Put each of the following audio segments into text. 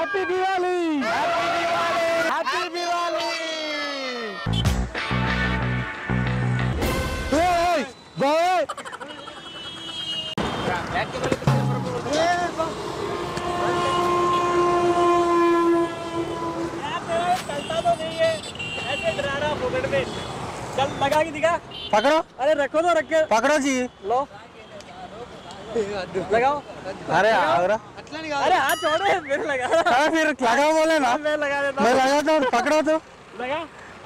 Happy Diwali happy Diwali bye चलता तो नहीं है ऐसे डरा रहा पॉकेट में चल लगा के दिखा पकड़ो अरे रखो तो रख के पकड़ो जी लो लगाओ अरे आगरा अरे हाथ छोड़ो मेरे लगा अरे फिर लगाओ बोले ना मैं लगा देता मैं हूँ लगाता हूँ पकड़ो तो लगा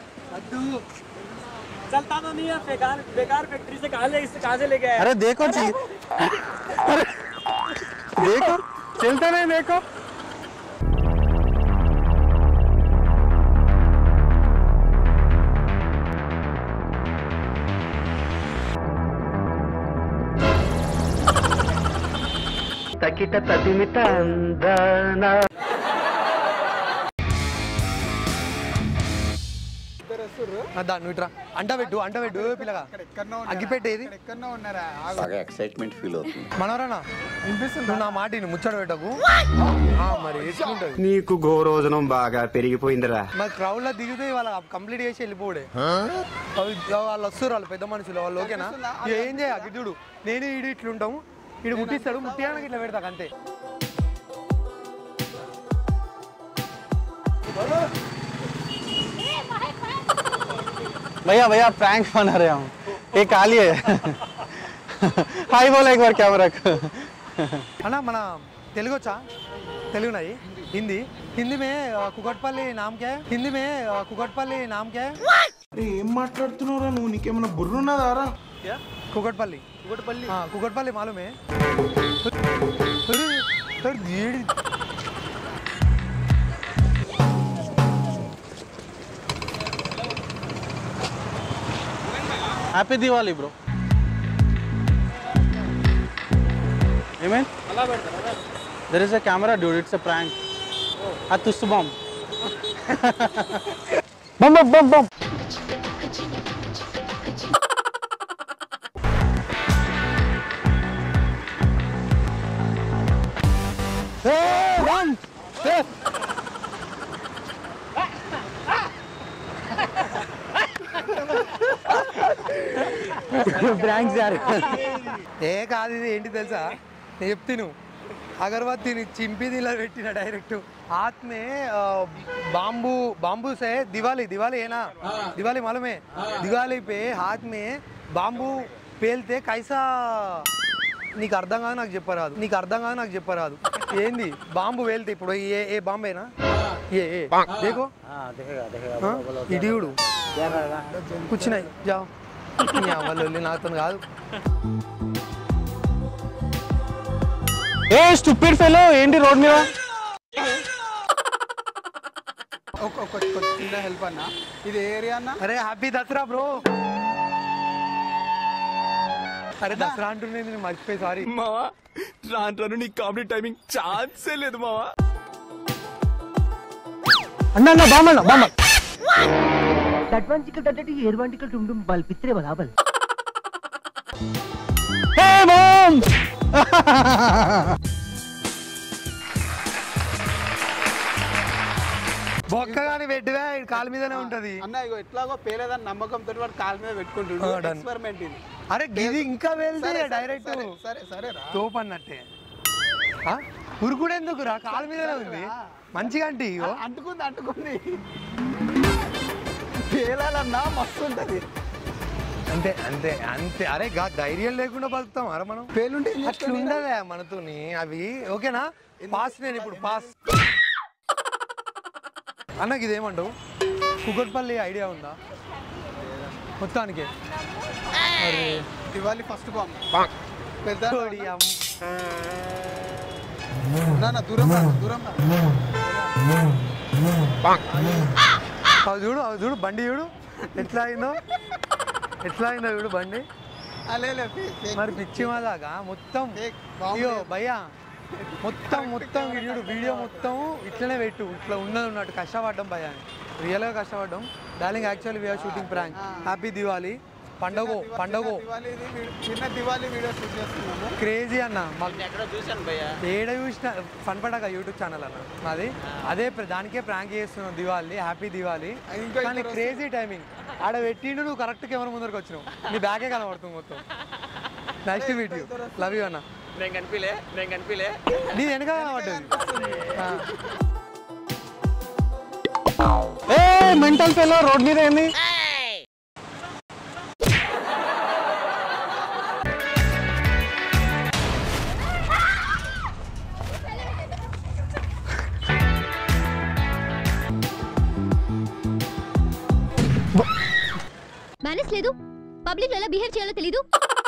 चलता तो नहीं है बेकार बेकार फैक्ट्री से कहाँ ले इससे कहाँ से लेके आया अरे देखो जी अरे देखो चलता नहीं देखो తకిట తదిమిట అందనా దా నువ్వు ఇట్రా అంట పెట్టు అంట పెట్టు ఏ పిల్లగా అగ్గిపెట్టేది ఎక్కడో ఉన్నారా బాగా ఎక్సైట్మెంట్ ఫీల్ అవుతుంది మనవరానా వినిపిస్తుంది నువ్వు నా మాట విను, ముచ్చట పెట్టకు ఆ, మరి ఎట్లుంటది నీకు గోరోజనం బాగా పెరిగిపోయిందిరా మరి క్రౌడ్ లో దిగితే వాళ్ళ కంప్లీట్ చేసి వెళ్ళిపోడే అవి- వాళ్ళు వస్తారు వాళ్ళు పెద్ద మనుషులు వాళ్ళు ఓకేనా ఇక ఏం చేయ గిడ్డు నేను ఇడు ఇట్లుంటాము ఇడు ముట్టిస్తాడు ముట్టియానికి ఇట్లా పెడతా అంతే भैया भैया प्रैंक बना रहे हम एक काली है हाई बोला एक बार कैमरा को అన్నా మన తెలుగు వచ్చా తెలుగు నాయి హిందీ హిందీ మే ఆ, కుకట్పల్లి నామ్ క్యా హై? హిందీ మే ఆ, కుకట్పల్లి నామ్ క్యా హై? అరే ఏం మాట్లాడుతున్నావురా నువ్వు నీకేమైనా బుర్రున్నదారా కుకట్పల్లి కుకట్పల్లి కుకట్పల్లి మాలుమే అరే, అరే, ఏడి హ్యాపీ దివాలి బ్రో ఏమేన్ there is a camera dude it's a prank ఆ తుస్సు బాంబ్ బమ్ బమ్ బమ్ బమ్ Hey, run! Safe! ప్రాంక్స్ యార్ ఏ కాదు ఇది ఏంటి తెలుసా నేను చెప్తాను అగరబత్తిని చింపి ఇలా పెట్టిన డైరెక్ట్ हाथ में अ, बाम्बू बाम्बू से दिवाली दिवाली है ना दिवाली मालूम है दिवाली पे हाथ में బాంబు పేలితే కైసా నీకు అర్థం కాదు నాకు చెప్పరాదు నీకు అర్థం కాదు నాకు చెప్పరాదు ఏంది బాంబు పేలితే ఇప్పుడు ఏ ఏ బాంబేనా ఏ ఏ దేకో ఇడియుడు కూర్చున్నాయి జా వాళ్ళు నాతో కాదు ఏ స్టూపిడ్ ఫెలో ఏంటి రోడ్ మీద ఒక ఒక ఒక చిన్న హెల్ప్ అన్న ఇది ఏ ఏరియా అన్న అరే హ్యాపీ దసరా బ్రో అరే దసరా అంటున్నాయి నేను మర్చిపోయి సారీ మావా రాను రాను నీ కామెడీ టైమింగ్ ఛాన్సే లేదు మావా అన్న అన్న బామన్న బామ్మ అడ్వాంటికల్ అంటే ఎర్వాంటికల్ టుండుం బల్ పిత్రే బలాబల్ హే మామ్ బొక్కగాని పెట్టివా ఇది కాలు మీదనే ఉంటది అన్న ఇగో ఎట్లాగో పేలేదని నమ్మకంతో వాడు కాలు మీద పెట్టుకుంటుండు ఆ, done. ఎక్స్పెరిమెంట్ ఇది అరే ఇది ఇంకా వెళ్తే సరే, సరే, డైరెక్ట్ సరే, సరే సరే రా తోపు అన్నట్టే ఆ? ఉరుకుడు ఎందుకు రా కాలు మీదనే ఉంది మంచిగా అంటే ఇగో అంటుకుంది అంటుకుంది పేలాలన్నా మస్తు ఉంటది అంతే అంతే అంతే అరే గా ధైర్యం లేకుండా బతుకుతాం అరే మనం పేలుంటే ఏం అట్లా చేస్తావు నేను? ఉండదా మనతోని అవి ఓకేనా పాస్ నేను ఇప్పుడు పాస్ అన్నకి ఇదేమంటావు కుకట్పల్లి ఐడియా ఉందా మొత్తానికి మరి దివాళీ ఫస్ట్ బాంబ్ పెద్ద కోడి అమ్మ. నాన్న దూరం రా, దూరం రా. అవి చూడు అవి చూడు బండి చూడు ఎట్లా అయిందో ఎట్లా అయిందో చూడు బండి ఆ, లే, లే, fake, fake. మరి పిచ్చి మాదాక మొత్తం Fake, బాంబు అయ్యో లేదు. భయ్యా మొత్తం మొత్తం వీడియో వీడియో మొత్తం ఇట్లనే పెట్టు ఇట్లా ఉన్నది ఉన్నట్టు కష్టపడ్డం భయ్యా రియల్గా కష్టపడ్డం darling actually we're shooting prank happy Diwali పండగ పండగ దివాళీ ఇది వీడియో- చిన్న దివాళీ వీడియో షూట్ చేస్తున్నాము క్రేజీ అన్న మాకు ఎక్కడో చూశాను భయ్య ఏడ చూసిన ఫన్ పడక యూట్యూబ్ ఛానల్ అన్న మాది అదే ప్ర- దానికే ప్రాంక్ చేస్తున్నాం దివాళీ హ్యాపీ దివాళీ ఇంకో కానీ ఇద్దరు క్రేజీ టైమింగ్ ఆడ పెట్టిండు నువ్వు కరెక్ట్ కెమెరా ముందరకు వచ్చినావు నీ బ్యాగే కనబడుతుంది మొత్తం నెక్స్ట్ వీడియో లవ్ యూ అన్న నేను కనిపిలే నేను కనిపిలే నీ వెనక కనబడ్డది ఆ. ఏ మెంటల్ ఫెలో రోడ్ మీద ఏంది మేనేజ్ లేదు పబ్లిక్ ఎలా బిహేవ్ చేయాలో తెలీదు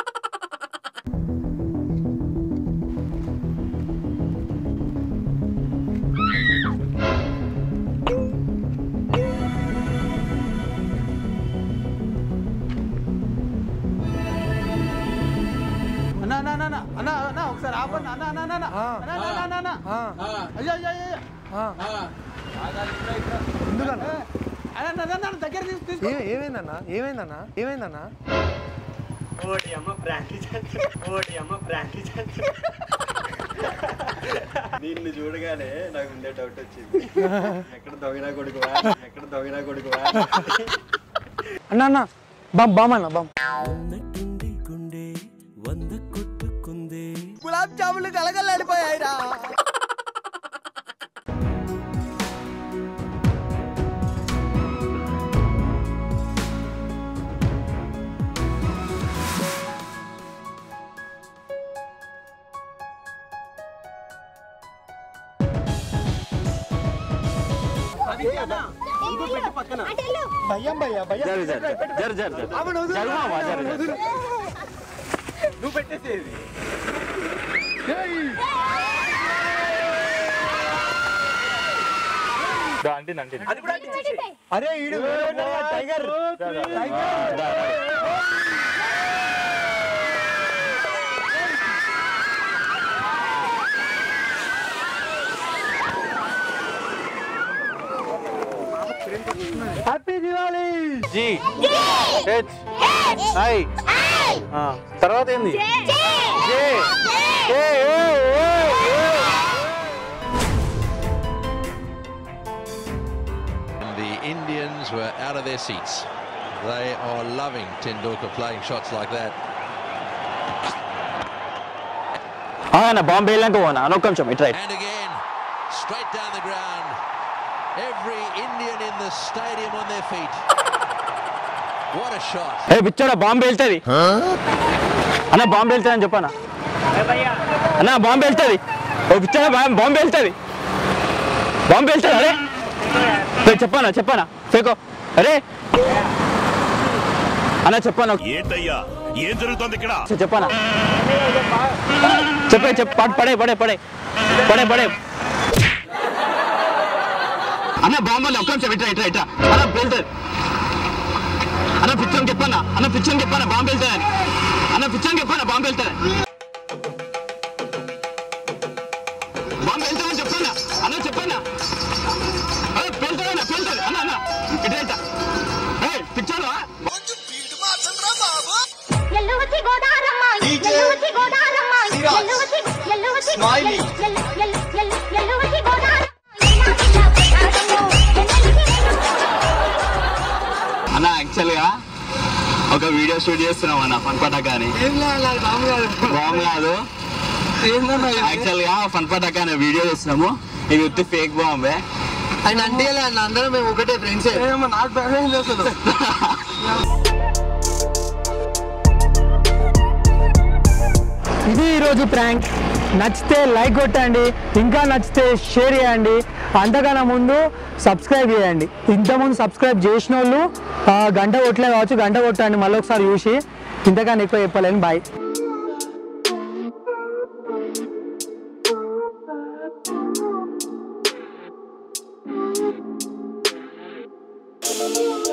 అన్నా అన్నా అన్నా అన్నా అన్నా అన్నా ఒకసారి ఆపన్నా అన్నా అన్నా అన్నా ఆ. అన్నా అన్నా అన్నా అన్నా ఆ. అయ్యో అయ్యో అయ్యో ఆ. ఎందుకన్నా అన్నా అన్నా, అన్నా అన్నా, దగ్గర తీసు తీసుకో ఏ- ఏమైందన్నా ఏమైందన్నా ఏమైందన్నా ఓటి అమ్మ ప్రాంక్ ఓటి అమ్మ ప్రాంక్ నిన్ను చూడగానే నాకు ఉండే డౌట్ వచ్చింది ఎక్కడ దొంగనా కొడుకువా ఎక్కడ దొంగనా కొడుకువా అన్న అన్న బామ్ బామ్ అన్న బామ్ గులాబ్ జాములు కలగలాడిపోయాయిరా భయం భయ్యా భయం నువ్వు పెట్టేసేది అరే ఈడు టైగర్ హ్యాపీ దివాళీ జీ హెచ్ ఐ ఆ, తర్వాత ఏంది జే ఏ, ఏ, ఏ, ఏ. The Indians were out of their seats. They are loving Tendulkar playing shots like that. Bombay వెళ్ళాక పోనా అనొక్క నిమిషం ఇట్లా And again, straight down the ground. Every Indian in the stadium on their feet. What a shot. ఏ పిచ్చోడా బాంబే వెళ్తుంది అన్న బాంబే వెళ్తుంది అని చెప్పనా అన్న బాంబే వెళ్తుంది ఓ పిచ్చోడా బా- బాంబే వెళ్తుంది బాంబే వెళ్తుంది అరే ఏ, చెప్పనా చెప్పనా ఫేకో అరే అన్న చెప్పనా ఏంటయ్యా ఏం జరుగుతోంది ఇక్కడ చెప్పనా చెప్పే చెప్ప పడ- పడే పడే పడే పడే పడే అన్న బాంబులు ఒక్క నిమిషం ఇట్రా ఇట్రా ఇట్రా అన్న వెళ్తుంది అన్న పిచ్చని చెప్పన్నా అన్న పిచ్చని చెప్పన్నా బాంబు వెళ్తుంది అన్న పిచ్చని చెప్పన్నా బాంబు వెళ్తుంది బాంబు వెళ్తుందని చెప్పన్నా అన్న చెప్పన్నా అన్న వెళ్తుందన్న వెళ్తుంది అన్న అన్న ఇట్రా ఇట్రా ఏ పిచ్చాను ఎల్లు వచ్చి గోదారమ్మ ఎల్లు వచ్చి గోదారమ్మ ఎల్లు వచ్చి ఎల్లు వచ్చి ఎల్లు ఎల్లు ఎల్లు ఎల్లు వచ్చి గోదారమ్మ అన్న యాక్చువల్ గా ఒక వీడియో షూట్ చేస్తున్నాం అన్న ఫన్ పటాకా అని బాంబు కాదు యాక్చువల్ గా ఫన్ పటాకా అనే వీడియో చేస్తున్నాము ఇది ఉత్తి ఫేక్ బాంబే ఆయన అంటే అందరం మేము ఒకటే ఫ్రెండ్స్ నాకు భయం అసలు ఇది ఈరోజు ప్రాంక్ నచ్చితే లైక్ కొట్టండి ఇంకా నచ్చితే షేర్ చేయండి అంతకన్నా ముందు సబ్స్క్రైబ్ చేయండి ఇంతకుముందు సబ్స్క్రైబ్ చేసిన వాళ్ళు ఆ, గంట కొట్టలే కావచ్చు గంట కొట్టండి మళ్ళీ ఒకసారి చూసి ఇంతకన్నా ఎక్కువ చెప్పలేను బాయ్ Thank you.